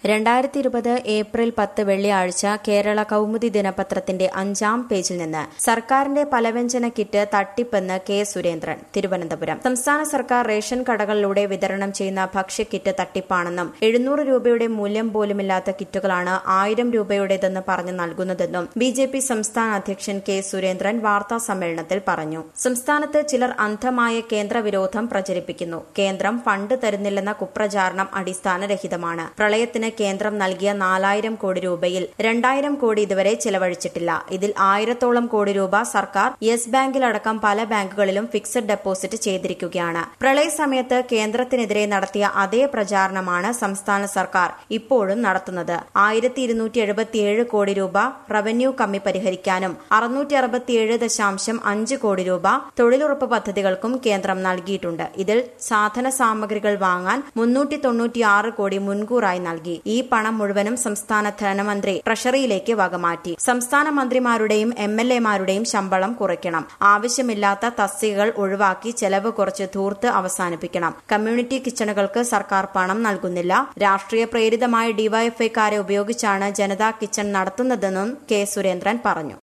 രണ്ടായിരത്തി ഇരുപത് ഏപ്രിൽ പത്ത് വെള്ളിയാഴ്ച കേരള കൗമുദി ദിനപത്രത്തിന്റെ അഞ്ചാം പേജിൽ നിന്ന് സർക്കാരിന്റെ പലവ്യഞ്ജന കിറ്റ് തട്ടിപ്പെന്ന് കെ സുരേന്ദ്രൻ തിരുവനന്തപുരം സംസ്ഥാന സർക്കാർ റേഷൻ കടകളിലൂടെ വിതരണം ചെയ്യുന്ന ഭക്ഷ്യക്കിറ്റ് തട്ടിപ്പാണെന്നും എഴുന്നൂറ് രൂപയുടെ മൂല്യം പോലുമില്ലാത്ത കിറ്റുകളാണ് ആയിരം രൂപയുടേതെന്ന് പറഞ്ഞു നൽകുന്നതെന്നും ബി ജെ പി സംസ്ഥാന അധ്യക്ഷൻ കെ സുരേന്ദ്രൻ വാർത്താ സമ്മേളനത്തിൽ പറഞ്ഞു സംസ്ഥാനത്ത് ചിലർ അന്ധമായ കേന്ദ്ര വിരോധം പ്രചരിപ്പിക്കുന്നു കേന്ദ്രം ഫണ്ട് തരുന്നില്ലെന്ന കുപ്രചാരണം അടിസ്ഥാനരഹിതമാണ് പ്രളയത്തിന് കേന്ദ്രം നൽകിയ നാലായിരം കോടി രൂപയിൽ രണ്ടായിരം കോടി ഇതുവരെ ചെലവഴിച്ചിട്ടില്ല ഇതിൽ ആയിരത്തോളം കോടി രൂപ സർക്കാർ യെസ് ബാങ്കിലടക്കം പല ബാങ്കുകളിലും ഫിക്സഡ് ഡെപ്പോസിറ്റ് ചെയ്തിരിക്കുകയാണ് പ്രളയ സമയത്ത് കേന്ദ്രത്തിനെതിരെ നടത്തിയ അതേ പ്രചാരണമാണ് സംസ്ഥാന സർക്കാർ ഇപ്പോഴും നടത്തുന്നത് ആയിരത്തി ഇരുന്നൂറ്റി എഴുപത്തിയേഴ് കോടി രൂപ റവന്യൂ കമ്മി പരിഹരിക്കാനും അറുന്നൂറ്റി അറുപത്തിയേഴ് ദശാംശം അഞ്ച് കോടി രൂപ തൊഴിലുറപ്പ് പദ്ധതികൾക്കും കേന്ദ്രം നൽകിയിട്ടുണ്ട് ഇതിൽ സാധന സാമഗ്രികൾ വാങ്ങാൻ മുന്നൂറ്റി തൊണ്ണൂറ്റിയാറ് കോടി മുൻകൂറായി നൽകി ഈ പണം മുഴുവനും സംസ്ഥാന ധനമന്ത്രി ട്രഷറിയിലേക്ക് വകമാറ്റി സംസ്ഥാന മന്ത്രിമാരുടെയും എം എൽ എമാരുടെയും ശമ്പളം കുറയ്ക്കണം ആവശ്യമില്ലാത്ത തസ്തികകൾ ഒഴിവാക്കി ചെലവ് കുറച്ച് ധൂർത്ത് അവസാനിപ്പിക്കണം കമ്മ്യൂണിറ്റി കിച്ചണുകൾക്ക് സർക്കാർ പണം നൽകുന്നില്ല രാഷ്ട്രീയ പ്രേരിതമായ ഡിവൈഎഫ്ഐക്കാരെ ഉപയോഗിച്ചാണ് ജനതാ കിച്ചൺ നടത്തുന്നതെന്നും കെ സുരേന്ദ്രൻ പറഞ്ഞു